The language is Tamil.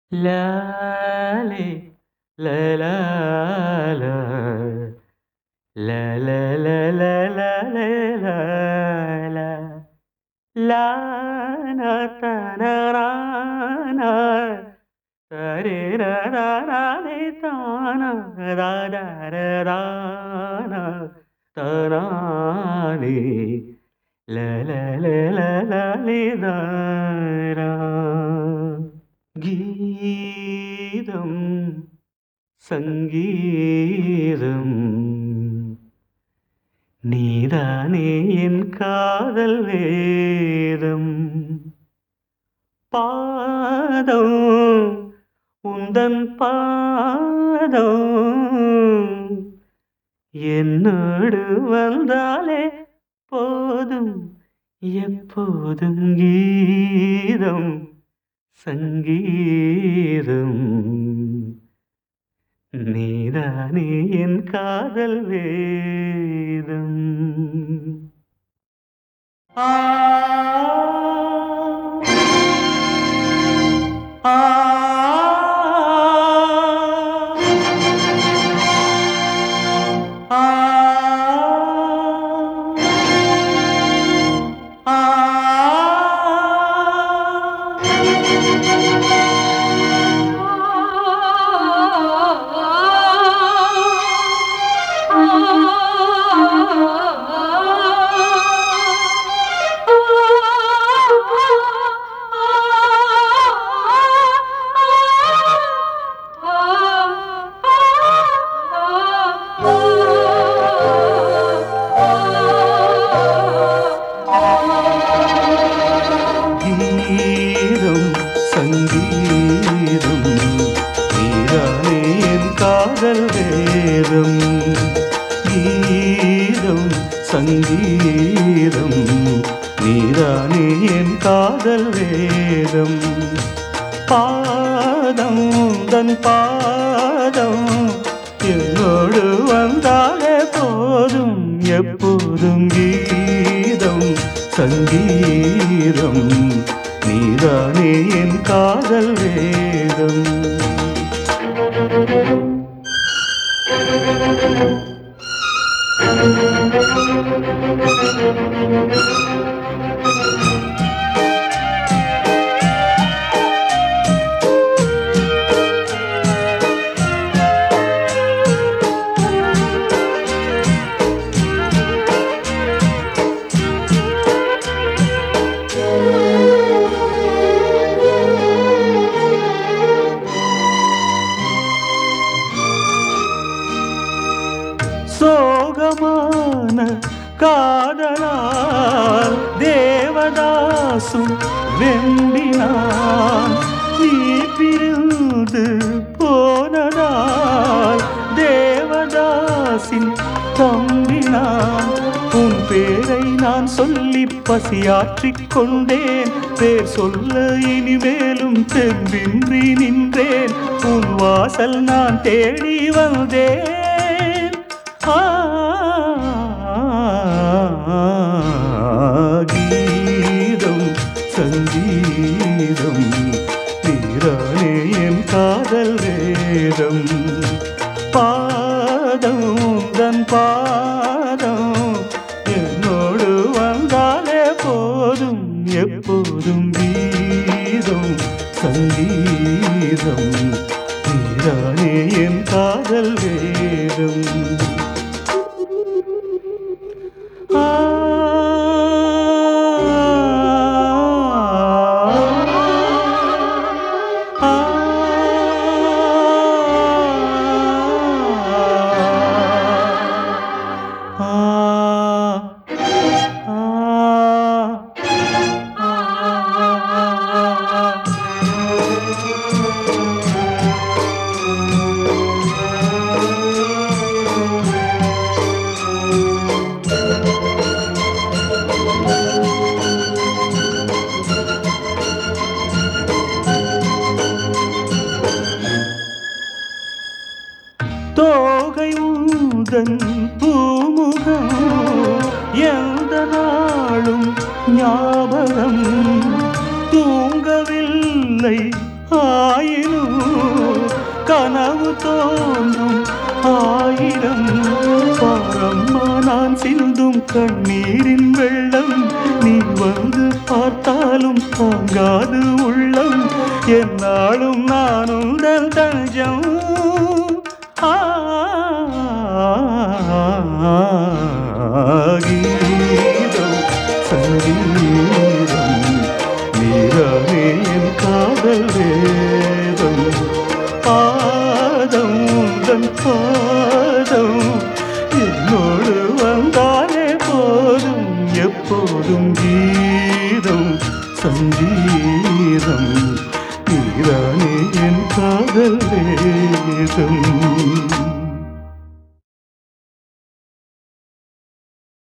லாலே லலாலா லலலலலலலலா லானா தனரானா தரிரரானே தானா ராரரானா தனானே லலலலலலிதாரா கீதம் சங்கீதம் நீதானே என் காதல் வேதம் பாதம் உந்தன் பாதம் என்னோடு வந்தாலே போதும் எப்போதும் கீதம் சங்கீதம் நீதானே என் காதல் வேதம் ஆ ஆ ஆ கீதம் சங்கீதம் நீதானே என் காதல் வேதம் கீதம் சங்கீதம் நீதானே என் காதல் வேதம் பாதம் தன் பாதம் என்னோடு வந்தாலே போதும் எப்போதும் கீதம் சங்கீதம் நீதானே என் காதல் வேதம் சோகமான காதலால் தேவதாசும் வெம்பினான் நீ பிரிந்து போனதால் தேவதாசின் தம்பினான் உன் பேரை நான் சொல்லி பசியாற்றிக் கொண்டேன் பேர் சொல்ல இனிமேலும் தெம்பின்றி நின்றேன் உன் வாசல் நான் தேடி வந்தேன் ஆ, கீதம் சங்கீதம் நீரானே என் காதல் வேதம் பாதம் தன் பாதம் என்னோடு வந்தாலே போதும் எப்போதும் கீதம் சங்கீதம் நீரானே என் காதல் வேதம் ஆ ஆ தோகை ஊதன் பூமுகம் எந்த நாளும் ஞாபகம் தூங்கவில்லை ஆயினும் கனவு தோன்றும் ஆயிரம் பாரம்மா நான் சிந்தும் கண்ணீரின் வெள்ளம் நீ வந்து பார்த்தாலும் தாங்காது உள்ளம் என்னாலும் நான் உந்தன் தஞ்சம் ஆ கீதம் சங்கீதம் நீரானே என் காதல் வேதம் பாதம் உந்தன் பாதம் என்னோடு வந்தாலே போதும் எப்போதும் கீதம் சங்கீதம் நீரானே என் காதல் வேதம்